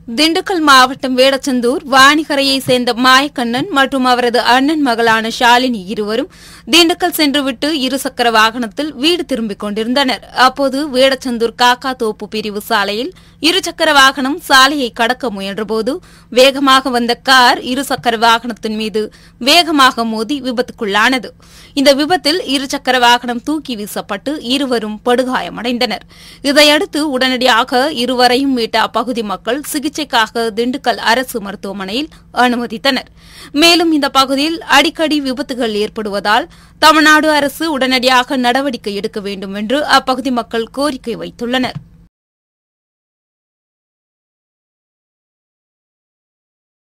திண்டுக்கல் மாவட்டம் வேடச்சந்தூர் வாணிகரையை சேர்ந்த மாயக்கண்ணன் மற்றும் அவரது அண்ணன் மகளான ஷாலினி இருவரும் திண்டுக்கல் சென்றுவிட்டு இருசக்கர வாகனத்தில் வீடு திரும்பிக் கொண்டிருந்தனர் அப்போது வேடச்சந்தூர் காக்கா தோப்பு பிரிவு சாலையில் இருசக்கர வாகனம் சாலையை கடக்க முயன்றபோது வேகமாக வந்த கார் இருசக்கர வாகனத்தின் மீது வேகமாக மோதி விபத்துக்குள்ளானது இந்த விபத்தில் இருசக்கர வாகனம் தூக்கி வீசப்பட்டு இருவரும் படுகாயமடைந்தனர் இதையடுத்து உடனடியாக இருவரையும் மீட்ட அப்பகுதி மக்கள் சிகிச்சைக்காக திண்டுக்கல் அரசு மருத்துவமனையில் அனுமதித்தனர் மேலும் இந்த பகுதியில் அடிக்கடி விபத்துகள் ஏற்படுவதால் தமிழ்நாடு அரசு உடனடியாக நடவடிக்கை எடுக்க வேண்டும் என்று அப்பகுதி மக்கள் கோரிக்கை வைத்துள்ளனர்